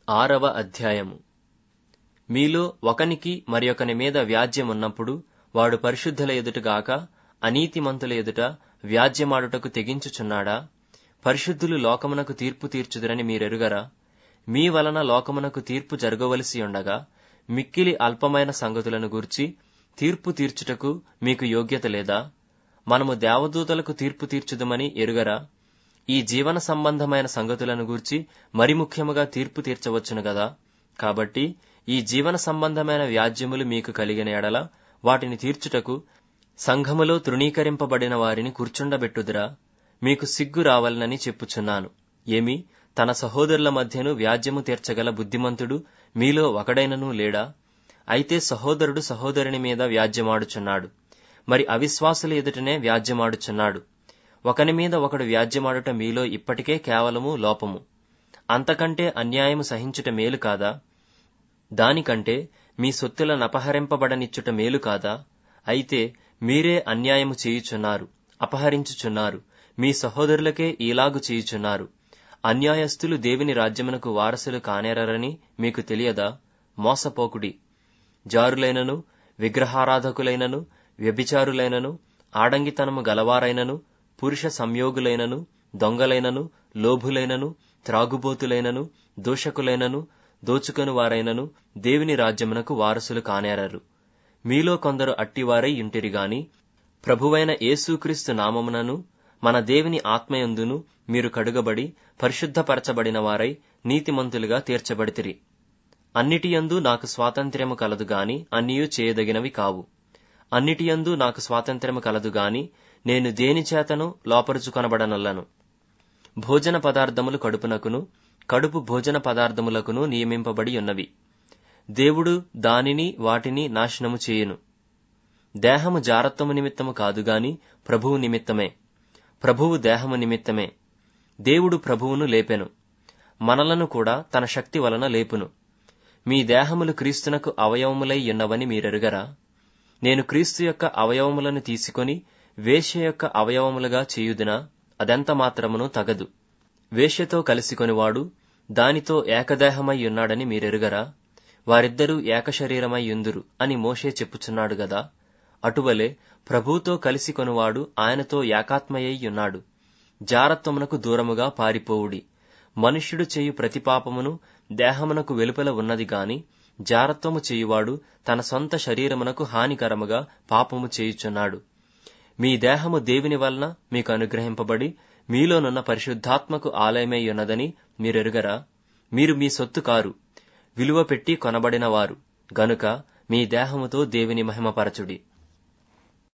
ఆరవ అధ్యాయము మీలో ఒకనికి మరియొకని మీద వ్యాజ్యమున్నప్పుడు వాడు పరిశుద్ధుల ఎదుటగాక అనీతిమంతుల ఎదుట వ్యాజ్యమాడుటకు తెగించుచున్నాడా పరిశుద్ధులు లోకమునకు తీర్పు తీర్చుదురని మీరెరుగరా మీ వలన లోకమునకు తీర్పు జరగవలసి ఉండగా మిక్కిలి అల్పమైన సంగతులను గూర్చి తీర్పు తీర్చుటకు మీకు యోగ్యత లేదా మనము దేవదూతలకు తీర్పు తీర్చుదుమని ఎరుగరా ఈ జీవన సంబంధమైన సంగతులను గూర్చి మరి ముఖ్యముగా తీర్పు తీర్చవచ్చును గదా కాబట్టి ఈ జీవన సంబంధమైన వ్యాజ్యములు మీకు కలిగిన ఎడల వాటిని తీర్చుటకు సంఘములో తృణీకరింపబడిన వారిని కూర్చుండబెట్టుదురా మీకు సిగ్గు రావాలనని చెప్పుచున్నాను ఏమి తన సహోదరుల మధ్యను వ్యాజ్యము తీర్చగల బుద్ధిమంతుడు మీలో ఒకడైననూ లేడా అయితే సహోదరుడు సహోదరుని మీద వ్యాజ్యమాడుచున్నాడు మరి అవిశ్వాసుల ఎదుటనే వ్యాజ్యమాడుచున్నాడు ఒకని మీద ఒకడు వ్యాజ్యమాడుట మీలో ఇప్పటికే కేవలము లోపము అంతకంటే అన్యాయము సహించుట మేలు కాదా దానికంటే మీ సొత్తులను అపహరింపబడనిచ్చుట మేలు కాదా అయితే మీరే అన్యాయము చేయుచున్నారు అపహరించుచున్నారు మీ సహోదరులకే ఈలాగు చేయుచున్నారు అన్యాయస్తులు దేవుని రాజ్యమునకు వారసులు కానేరని మీకు తెలియదా మోసపోకుడి జారులైనను విగ్రహారాధకులైనను వ్యభిచారులైనను ఆడంగితనము గలవారైనను పురుష సంయోగులైనను దొంగలైనను లోభులైనను త్రాగుబోతులైనను దూషకులైనను దోచుకొని వారైనను దేవుని రాజ్యమునకు వారసులు కానేరరు మీలో కొందరు అట్టివారై ఇంటిరి గాని ప్రభువైన యేసుక్రీస్తు నామమునను మన దేవుని ఆత్మయందును మీరు కడుగబడి పరిశుద్ధపరచబడిన వారై నీతిమంతులుగా తీర్చబడితిరి అన్నిటియందు నాకు స్వాతంత్ర్యము కలదు గాని అన్నియూ చేయదగినవి కావు అన్నిటియందు నాకు స్వాతంత్ర్యము కలదు గాని నేను దేని చేతను లోపరుచుకొనబడనల్లను భోజన పదార్థములు కడుపునకును కడుపు భోజన పదార్థములకును నియమింపబడి ఉన్నవి దేవుడు దానిని వాటిని నాశనము చేయును దేహము జారత్వము నిమిత్తము కాదుగాని ప్రభువు నిమిత్తమే ప్రభువు దేహము నిమిత్తమే దేవుడు ప్రభువును లేపెను మనలను కూడా తన శక్తి వలన లేపును మీ దేహములు క్రీస్తునకు అవయవములై ఉన్నవని మీరెరుగరా నేను క్రీస్తు యొక్క అవయవములను తీసుకొని వేశ్య యొక్క అవయవములుగా చేయుదునా అదెంత మాత్రమును తగదు వేశ్యతో కలిసికొనివాడు దానితో ఏకదేహమై ఉన్నాడని మీరెరుగరా వారిద్దరూ ఏకశరీరమై యుందురు అని మోషే చెప్పుచున్నాడు గదా అటువలే ప్రభువుతో కలిసి కొనువాడు ఆయనతో ఏకాత్మయ్యి ఉన్నాడు జారత్వమునకు దూరముగా పారిపోవుడి మనుష్యుడు చేయు ప్రతిపాపమును దేహమునకు వెలుపల ఉన్నది గాని జారత్వము చేయువాడు తన సొంత శరీరమునకు హానికరముగా పాపము చేయుచున్నాడు మీ దేహము దేవుని వలన మీకు అనుగ్రహింపబడి మీలోనున్న పరిశుద్ధాత్మకు ఆలయమై ఉన్నదని మీరెరుగరా మీరు మీ సొత్తు కారు విలువ పెట్టి కొనబడిన వారు గనుక మీ దేహముతో దేవుని మహిమపరచుడి